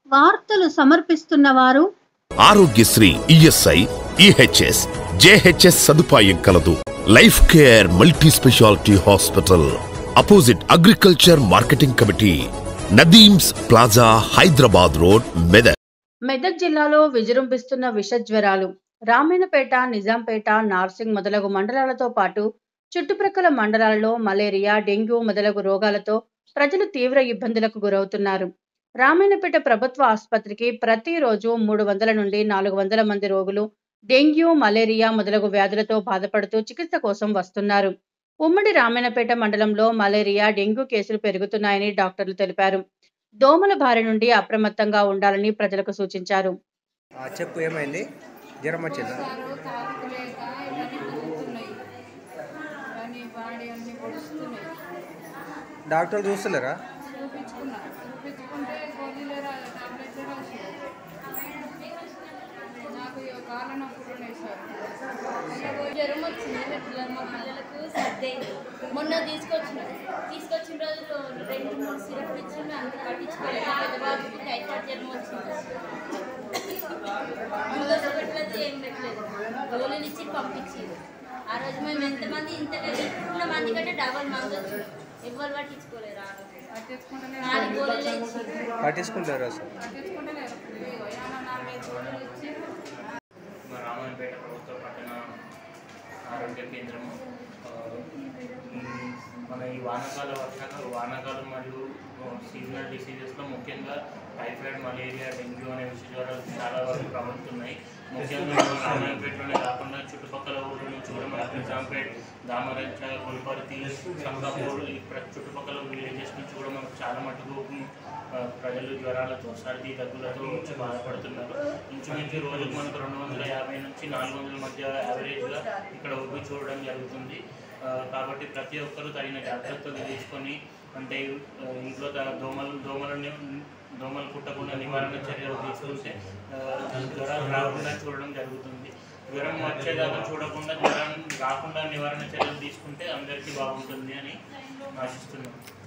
వార్తలు సమర్పిస్తున్న వారు ఆరోగ్యశ్రీ ఈఎస్ఐ ఈహెచ్ఎస్ జేహెచ్ఎస్ సదుపాయం కలదు life care multi speciality hospital opposite agriculture marketing committee Nadeem's plaza Hyderabad road Medak Medak జిల్లాలో విజృంభిస్తున్న విష జ్వరాలు రామాయణపేట నిజాంపేట నార్సింగ్ మొదలగు మండలాలతో పాటు చుట్టుప్రక్కల మండలాలలో మలేరియా డెంగ్యూ మొదలగు రోగాలతో ప్రజలు తీవ్ర ఇబ్బందులకు గురవుతున్నారు రామాయణపేట ప్రభుత్వ ఆసుపత్రికి ప్రతిరోజు మూడు వందల నుండి నాలుగు వందల మంది రోగులు డెంగ్యూ మలేరియా మొదలగు వ్యాధులతో బాధపడుతూ చికిత్స కోసం వస్తున్నారు ఉమ్మడి రామాయణపేట మండలంలో మలేరియా డెంగ్యూ కేసులు పెరుగుతున్నాయని డాక్టర్లు తెలిపారు దోమల బారి నుండి అప్రమత్తంగా ఉండాలని ప్రజలకు సూచించారు ఆ, చెప్పు ఏమైంది జ్వరం వచ్చిందా సారు తాలకు లేక ఇవన్నీ పొడుస్తున్నాయి కానీ బాడీ అన్ని పొడుస్తున్నాయి డాక్టర్లు చూస్తలేరా చూపించుకున్నా చూపించుకుంటే గోళీలు రా టాబ్లెట్లు రాసి నాకు ఇక కాళ్ళ నొప్పులు ఉన్నాయి సార్ జ్వరం వచ్చింది మా పిల్లలు మా పిల్లలకు సర్ది అయింది మొన్న తీసుకొచ్చిన తీసుకొచ్చిన రోజు రెండు మూడు సిరప్లు ఇచ్చి మేము అంత పట్టించుకోలేదు పెద్ద బాబుకి టైఫాయిడ్ జ్వరం వచ్చింది గ్లూకోజ్ పెట్టలేదు ఏం పెట్టలేదు గోళీలు ఇచ్చి పంపించారు ఆ రోజు మేము ఎంతమంది ఇంత ఉన్న మంది కంటే డబల్ మంది వచ్చింది ఎవరు పట్టించుకోలేరు ఆ రోజు పట్టించుకుంటేనే నాలుగు గోళీలు ఇచ్చి పట్టించుకుంటారు అసలు పట్టించుకుంటలేరు ఇగో ఏమన్నా నాలుగైదు గోళీలు ఇచ్చి మా రామాయణపేట ప్రభుత్వ పట్టణ ఆరోగ్య కేంద్రము ఆ, ఈ మన ఈ వానాకాల వర్షాకాలం వానాకాలం మరియు సీజనల్ డిసీజెస్లో ముఖ్యంగా టైఫాయిడ్ మలేరియా డెంగ్యూ అనే విషయ జ్వరాలు చాలా వరకు ప్రబలుతున్నాయి ముఖ్యంగా మన రామాయణపేటలోనే కాకుండా చుట్టుపక్కల ఊళ్ళ నుంచి కూడా మన నిజాంపేట్ దామరచ గుల్పర్తి సంకాపూర్ ఈ ప్ర- చుట్టుపక్కల విలేజెస్ నుంచి కూడా మనకు చాలా మటుకు ఆ, ప్రజలు జ్వరాలతో సర్ది దగ్గులతో వచ్చి బాధపడుతున్నారు ఇంచుమించు రోజుకు మనకు రెండు వందల యాభై నుంచి నాలుగు వందల మధ్య యావరేజ్గా ఇక్కడ ఉబ్బి చూడడం జరుగుతుంది ఆ, కాబట్టి ప్రతి ఒక్కరూ తగిన జాగ్రత్తలు తీసుకొని అంటే ఆ, ఇంట్లో ద- దోమలు దోమలని దోమలు కుట్టకుండా నివారణ చర్యలు తీసుకుంటే ఆ, జ్వరాలు రాకుండా చూడడం జరుగుతుంది జ్వరం వచ్చేదాకా చూడకుండా జ్వరం రాకుండా నివారణ చర్యలు తీసుకుంటే అందరికీ బాగుంటుంది అని ఆశిస్తున్నాను